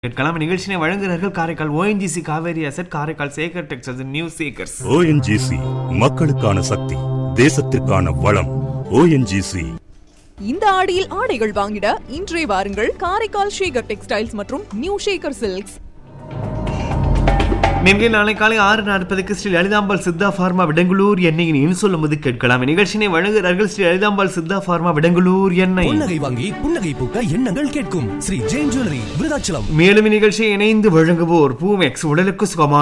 கேட்கலாம் நிகழ்ச்சியை வழங்குகிறார்கள் Karaikal ONGC Kaveri asset Karaikal Sekar textiles new Sekar's ONGC மக்களுக்கான சக்தி தேசத்திற்கான வளம் ஓஎன்ஜிசி இந்த ஆடியில் ஆடைகள் வாங்கிட இன்றே வாருங்கள் காரைக்கால் ஷேகர் டெக்ஸ்டைல்ஸ் மற்றும் நியூ ஷேகர் சில்க்ஸ் நேர்களை நாளை காலை ஆறு நாற்பதுக்கு ஸ்ரீ லலிதாம்பாள் சித்தா ஃபார்மா விடங்குளூர் எண்ணெயின் இன் சொல்லும்போது கேட்கலாம் நிகழ்ச்சியை வழங்குகிறார்கள் ஸ்ரீ லலிதாம்பாள் சித்தா ஃபார்மா விடங்குளூர் எண்ணெய் புன்னகை வாங்கி புன்னகை பூக்க எண்ணங்கள் கேட்கும் ஸ்ரீ ஜெயின் ஜுவல்லரி விருதாச்சலம் மேலும் இந்நிகழ்ச்சியை இணைந்து வழங்குவோர் பூமெக்ஸ் உடலுக்கு சுகமான